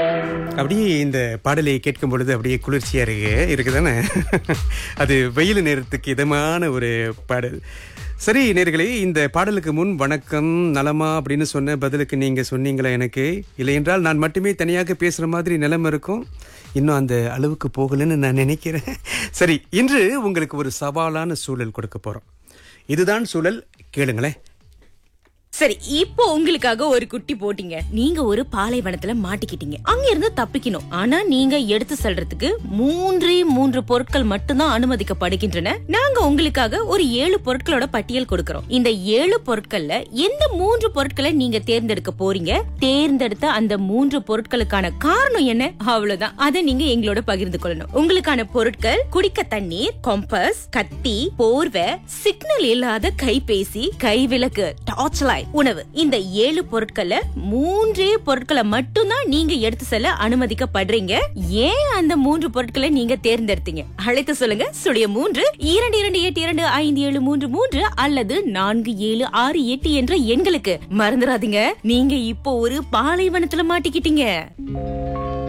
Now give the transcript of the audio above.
அப்படியே இந்த பாடலை கேட்கும் பொழுது அப்படியே குளிர்ச்சியா இருக்கு இருக்குதானே அது வெயில் நேரத்துக்கு இதமான ஒரு பாடல் சரி நேர்களே இந்த பாடலுக்கு முன் வணக்கம் நலமா அப்படின்னு சொன்ன பதிலுக்கு நீங்க சொன்னீங்களா எனக்கு இல்லையென்றால் நான் மட்டுமே தனியாக பேசுற மாதிரி நிலைமை இருக்கும் இன்னும் அந்த அளவுக்கு போகலன்னு நான் நினைக்கிறேன் சரி இன்று உங்களுக்கு ஒரு சவாலான சூழல் கொடுக்க போறோம் இதுதான் சூழல் கேளுங்களேன் சரி இப்போ உங்களுக்காக ஒரு குட்டி போட்டீங்க நீங்க ஒரு பாலைவனத்துல மாட்டிக்கிட்டீங்க அங்க இருந்து தப்பிக்கணும் ஆனா நீங்க எடுத்து செல்றதுக்கு மூன்றே மூன்று பொருட்கள் மட்டும்தான் அனுமதிக்கப்படுகின்றன நாங்க உங்களுக்காக ஒரு ஏழு பொருட்களோட பட்டியல் கொடுக்கறோம் இந்த ஏழு பொருட்கள்ல எந்த மூன்று பொருட்களை நீங்க தேர்ந்தெடுக்க போறீங்க தேர்ந்தெடுத்த அந்த மூன்று பொருட்களுக்கான காரணம் என்ன அவ்வளவுதான் அதை நீங்க எங்களோட பகிர்ந்து கொள்ளணும் உங்களுக்கான பொருட்கள் குடிக்க தண்ணீர் கொம்பஸ் கத்தி போர்வை சிக்னல் இல்லாத கைபேசி கைவிளக்கு டார்ச் லைட் உணவு இந்த ஏழு பொருட்கள்ல மூன்றே பொருட்களை மட்டும்தான் நீங்க எடுத்து செல்ல அனுமதிக்கப்படுறீங்க ஏன் அந்த மூன்று பொருட்களை நீங்க தேர்ந்தெடுத்தீங்க அழைத்து சொல்லுங்க சுழிய மூன்று இரண்டு இரண்டு எட்டு இரண்டு ஐந்து ஏழு மூன்று மூன்று அல்லது நான்கு ஏழு ஆறு எட்டு என்ற எண்களுக்கு மறந்துடாதீங்க நீங்க இப்போ ஒரு பாலைவனத்துல மாட்டிக்கிட்டீங்க